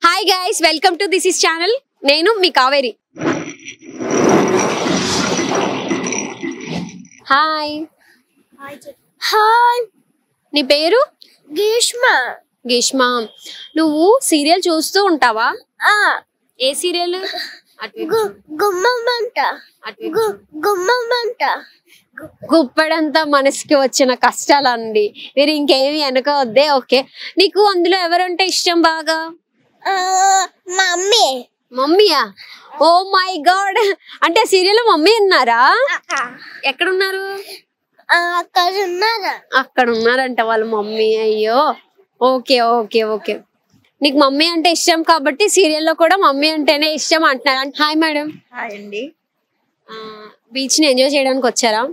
Hi guys welcome to this is channel నేను మీ Kaveri hi hi నీ పేరు గ్రీష్మ గ్రీష్మ నువ్వు సీరియల్ చూస్తూ ఉంటావా ఆ ఏ సీరియల్ గు- గుమ్మమంట గు- గుమ్మమంట గుప్పడంతా మనసుకి వచ్చిన కష్టాలండి మీరు ఇంకేమి అనుకోవద్దే ఓకే నీకు అందులో ఎవరంటే ఇష్టం బాగా ఆ, మమ్మీ మమ్మీయా ఓ మై గాడ్ అంటే సీరియల్ మమ్మీ ఉన్నారా ఎక్కడున్నారు ఆ, అక్కడ ఉన్నారా అక్కడ ఉన్నారంట వాళ్ళ మమ్మీ అయ్యో ఓకే ఓకే ఓకే నీకు మమ్మీ అంటే ఇష్టం కాబట్టి సీరియల్లో కూడా మమ్మీ అంటేనే ఇష్టం అంటున్నారు హాయ్ మేడం హాయ్ అండి బీచ్ ని ఎంజాయ్ చేయడానికి వచ్చారా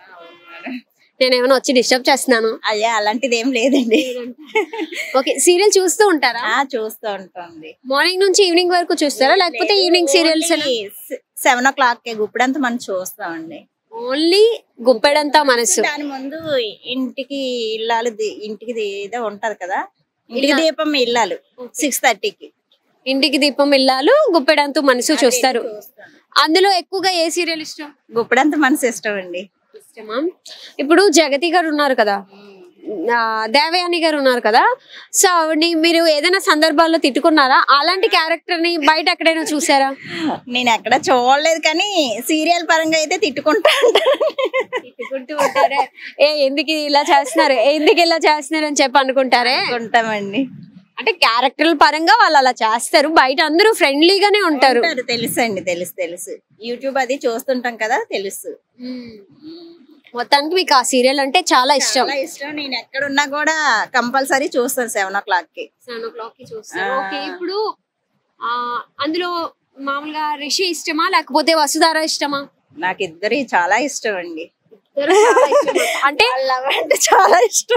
నేను ఏమైనా వచ్చి డిస్టర్బ్ చేస్తున్నాను అయ్యా అలాంటిది ఏం లేదండి ఓకే సీరియల్ చూస్తూ ఉంటారా ఆ చూస్తూ ఉంటుంది మార్నింగ్ నుంచి ఈవినింగ్ వరకు చూస్తారా లేకపోతే evening serials seven o'clock కి గుప్పుడంతా మనం చూస్తామండి ఓన్లీ గుప్పెడంతా మనసు దాని ముందు ఇంటికి ఇల్లాలు ది- ఇంటికి ది- ఏదో ఉంటది కదా ఇంటికి దీపం ఇల్లాలు సిక్స్ థర్టీకి ఇంటికి దీపం ఇల్లాలు గుప్పెడంతా మనసు చూస్తారు అందులో ఎక్కువగా ఏ సీరియల్ ఇష్టం గుప్పుడంతా మనసు ఇష్టం అండి ఇష్టమా ఇప్పుడు జగతి గారు ఉన్నారు కదా ఆ, దేవయాని గారు ఉన్నారు కదా సో ఆవిడని మీరు ఏదైనా సందర్భాల్లో తిట్టుకున్నారా అలాంటి క్యారెక్టర్ ని బయట ఎక్కడైనా చూసారా నేను ఎక్కడ చూడలేదు కానీ సీరియల్ పరంగా అయితే తిట్టుకుంటా ఉంటాను తిట్టుకుంటూ ఉంటారే ఏ ఎందుకు ఇలా చేస్తున్నారు ఏ, ఎందుకు ఇలా చేస్తున్నారు అని చెప్పి అనుకుంటారే ఉంటామండి అంటే క్యారెక్టర్ పరంగా వాళ్ళు అలా చేస్తారు బయట అందరూ ఫ్రెండ్లీగానే ఉంటారు ఉంటారు, తెలుసు అండి తెలుసు తెలుసు యూట్యూబ్ అది చూస్తుంటాం కదా తెలుసు మొత్తానికి మీకు ఆ సీరియల్ అంటే చాలా ఇష్టం చాలా ఇష్టం నేను ఎక్కడున్నా కూడా కంపల్సరీ చూస్తాను సెవెన్ ఓ క్లాక్ కి సెవెన్ ఓ క్లాక్ కి చూస్తారు ఓకే ఇప్పుడు ఆ అందులో మామూలుగా రిషి ఇష్టమా లేకపోతే వసుధార ఇష్టమా నాకు ఇద్దరి చాలా ఇష్టం అండి అంటే లవ్ అంటే చాలా ఇష్టం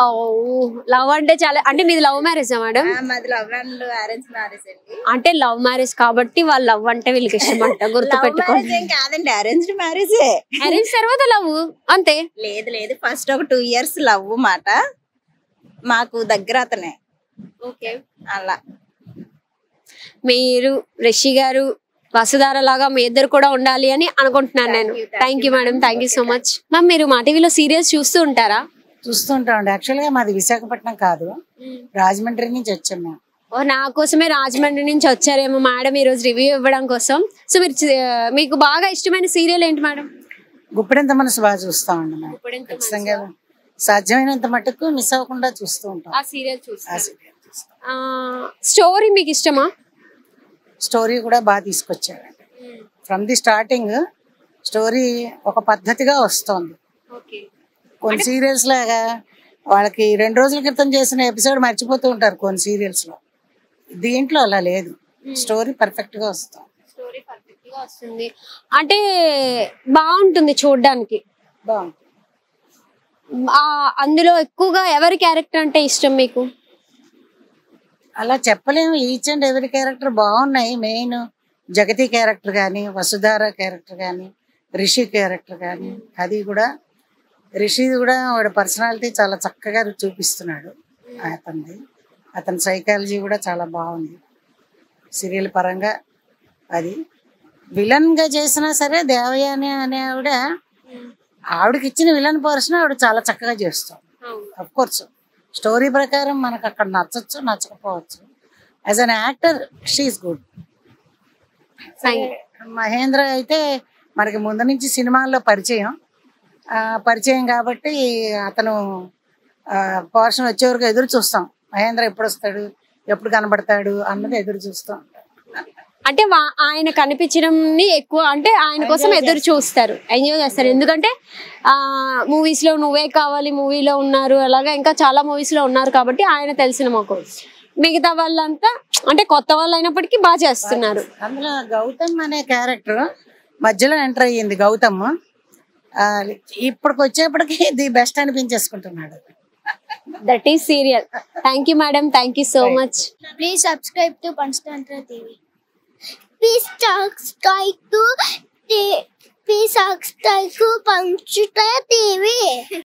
లవ్ అంటే చాలా అంటే మీది లవ్ మ్యారేజ్ మేడం ఆ, మాది లవ్ అండ్ అరేంజ్ మ్యారేజ్ అండి అంటే లవ్ మ్యారేజ్ కాబట్టి వాళ్ళు లవ్ అంటే వీళ్ళకి ఇష్టం అంట గుర్తు లవ్ పెట్టుకోండి మ్యారేజ్ ఏం కాదండి అరేంజ్డ్ మ్యారేజే అరేంజ్ తర్వాత లవ్ అంతే లేదు లేదు ఫస్ట్ ఒక టూ ఇయర్స్ లవ్ మాట మాకు దగ్గర అతనే ఓకే అలా మీరు రిషి గారు వసుధార లాగా మీ ఇద్దరు కూడా ఉండాలి అని అనుకుంటున్నాను నేను thank you madam thank you so much ma'am మీరు మా టీవీలో సీరియల్స్ చూస్తూ ఉంటారా చూస్తూ ఉంటామండి యాక్చువల్గా మాది విశాఖపట్నం కాదు రాజమండ్రి నుంచి వచ్చాం మేము ఓ నా కోసమే రాజమండ్రి నుంచి వచ్చారేమో మేడం ఈ రోజు రివ్యూ ఇవ్వడం కోసం సో మీరు చి- మీకు బాగా ఇష్టమైన సీరియల్ ఏంటి మేడం గుప్పెడంత మనసు బాగా చూస్తామండి మేము ఖచ్చితంగా సాధ్యమైనంత మటుకు మిస్ అవ్వకుండా చూస్తూ ఉంటాం ఆ సీరియల్ ఆ చూస్తారు serial చూస్తాం. స్టోరీ మీకు ఇష్టమా స్టోరీ కూడా బాగా తీసుకొచ్చారండి ఫ్రమ్ ది స్టార్టింగ్ స్టోరీ ఒక పద్ధతిగా వస్తుంది ఓకే కొన్ని సీరియల్స్ లాగా వాళ్ళకి రెండు రోజుల క్రితం చేసిన ఎపిసోడ్ మర్చిపోతూ ఉంటారు కొన్ని సీరియల్స్ లో దీంట్లో అలా లేదు స్టోరీ పర్ఫెక్ట్ గా వస్తుంది స్టోరీ పర్ఫెక్ట్ గా వస్తుంది అంటే బాగుంటుంది చూడడానికి బాగుంటుంది ఆ అందులో ఎక్కువగా ఎవరి క్యారెక్టర్ అంటే ఇష్టం మీకు అలా చెప్పలేము ఈచ్ అండ్ ఎవరి క్యారెక్టర్ బాగున్నాయి మెయిన్ జగతి క్యారెక్టర్ కానీ వసుధార క్యారెక్టర్ కానీ రిషి క్యారెక్టర్ కానీ అది కూడా రిషి కూడా వాడి పర్సనాలిటీ చాలా చక్కగా చూపిస్తున్నాడు అతనిది అతని సైకాలజీ కూడా చాలా బాగుంది సీరియల్ పరంగా అది విలన్ గా చేసినా సరే దేవయాని అనే ఆవిడ ఆవిడకి ఇచ్చిన విలన్ పర్సన్ ఆవిడ చాలా చక్కగా చేస్తాం అఫ్ కోర్స్ స్టోరీ ప్రకారం మనకు అక్కడ నచ్చచ్చు నచ్చకపోవచ్చు as an actor she is good Mahendra అయితే మనకి ముందు నుంచి సినిమాల్లో పరిచయం ఆ, పరిచయం కాబట్టి అతను పోర్షన్ వచ్చే వరకు ఎదురు చూస్తాం మహేంద్ర ఎప్పుడు వస్తాడు ఎప్పుడు కనబడతాడు అన్నది ఎదురు చూస్తాం అంటే వా- ఆయన కనిపించడం ఎక్కువ అంటే ఆయన కోసం ఎదురు చూస్తారు ఎంజాయ్ చేస్తారు ఎందుకంటే ఆ మూవీస్ లో నువ్వే కావాలి మూవీలో ఉన్నారు అలాగా ఇంకా చాలా మూవీస్ లో ఉన్నారు కాబట్టి ఆయన తెలిసిన మాకు మిగతా వాళ్ళంతా అంటే కొత్త వాళ్ళు అయినప్పటికీ బాగా చేస్తున్నారు అందులో గౌతమ్ అనే క్యారెక్టర్ మధ్యలో ఎంటర్ అయ్యింది గౌతమ్ ఆ, ఇప్పటికి వచ్చేప్పటికి ది బెస్ట్ అనిపించేసుకుంటున్నాడు that is serial thank you madam thank you so much please subscribe to Panchatantra TV please subscribe to please subscribe to Panchatantra TV